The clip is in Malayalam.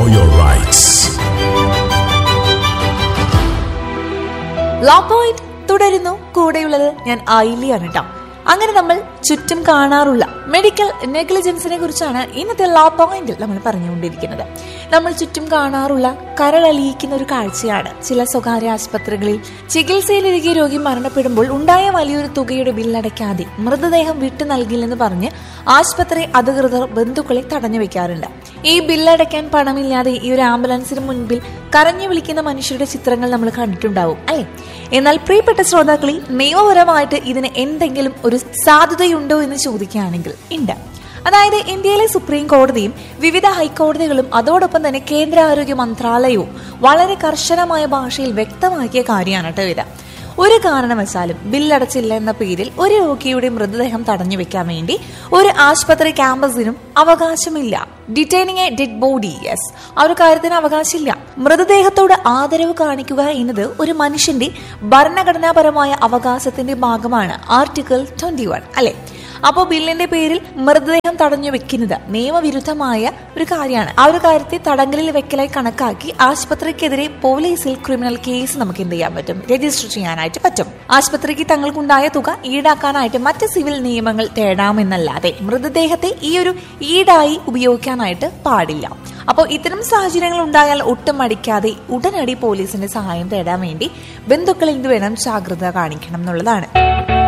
for your rights. Law point തുടരുന്നു കൂടെയുള്ളത് ഞാൻ ഐലിയാണ് കേട്ടോ അങ്ങനെ നമ്മൾ ചുറ്റും കാണാറുള്ള മെഡിക്കൽ നെഗ്ലിജൻസിനെ കുറിച്ചാണ് ഇന്നത്തെ ലോ പോയിന്റിൽ നമ്മൾ പറഞ്ഞുകൊണ്ടിരിക്കുന്നത് നമ്മൾ ചുറ്റും കാണാറുള്ള കരളലിയിക്കുന്ന ഒരു കാഴ്ചയാണ് ചില സ്വകാര്യ ആശുപത്രികളിൽ ചികിത്സയിലിരിക്കിയ രോഗി മരണപ്പെടുമ്പോൾ ഉണ്ടായ വലിയൊരു തുകയുടെ ബില്ലടയ്ക്കാതെ മൃതദേഹം വിട്ടു നൽകില്ലെന്ന് പറഞ്ഞ് ആശുപത്രി അധികൃതർ ബന്ധുക്കളെ തടഞ്ഞു വെക്കാറുണ്ട് ഈ ബില്ലടയ്ക്കാൻ പണമില്ലാതെ ഈ ഒരു ആംബുലൻസിന് മുൻപിൽ കരഞ്ഞു വിളിക്കുന്ന മനുഷ്യരുടെ ചിത്രങ്ങൾ നമ്മൾ കണ്ടിട്ടുണ്ടാവും അല്ലെ എന്നാൽ പ്രിയപ്പെട്ട ശ്രോതാക്കളെ നിയമപരമായിട്ട് ഇതിന് എന്തെങ്കിലും ഒരു സാധ്യതയുണ്ടോ എന്ന് ചോദിക്കുകയാണെങ്കിൽ ഉണ്ട് അതായത് ഇന്ത്യയിലെ സുപ്രീം കോടതിയും വിവിധ ഹൈക്കോടതികളും അതോടൊപ്പം തന്നെ കേന്ദ്ര ആരോഗ്യ മന്ത്രാലയവും വളരെ കർശനമായ ഭാഷയിൽ വ്യക്തമാക്കിയ കാര്യമാണ് കേട്ടോ ഇത് ഒരു കാരണവശാലും ബില്ലടച്ചില്ല എന്ന പേരിൽ ഒരു രോഗിയുടെ മൃതദേഹം തടഞ്ഞു വെക്കാൻ വേണ്ടി ഒരു ആശുപത്രി ക്യാമ്പസിനും അവകാശമില്ല detaining a dead body yes ആ ഒരു കാര്യത്തിന് അവകാശമില്ല മൃതദേഹത്തോട് ആദരവ് കാണിക്കുക എന്നത് ഒരു മനുഷ്യന്റെ ഭരണഘടനാപരമായ അവകാശത്തിന്റെ ഭാഗമാണ് ആർട്ടിക്കിൾ ട്വന്റി വൺ അല്ലെ അപ്പോൾ ബില്ലിന്റെ പേരിൽ മൃതദേഹം തടഞ്ഞു വെക്കുന്നത് നിയമവിരുദ്ധമായ ഒരു കാര്യമാണ് ആ ഒരു കാര്യത്തെ തടങ്കലിൽ വെക്കലായി കണക്കാക്കി ആശുപത്രിക്കെതിരെ പോലീസിൽ ക്രിമിനൽ കേസ് നമുക്ക് എന്ത് ചെയ്യാൻ പറ്റും രജിസ്റ്റർ ചെയ്യാനായിട്ട് പറ്റും ആശുപത്രിക്ക് തങ്ങൾക്കുണ്ടായ തുക ഈടാക്കാനായിട്ട് മറ്റ് സിവിൽ നിയമങ്ങൾ തേടാമെന്നല്ലാതെ മൃതദേഹത്തെ ഈ ഒരു ഈടായി ഉപയോഗിക്കാനായിട്ട് പാടില്ല അപ്പോൾ ഇത്തരം സാഹചര്യങ്ങൾ ഉണ്ടായാൽ ഒട്ടും മടിക്കാതെ ഉടനടി പോലീസിന്റെ സഹായം തേടാൻ വേണ്ടി ബന്ധുക്കൾ എന്ത് വേണം ജാഗ്രത കാണിക്കണം എന്നുള്ളതാണ്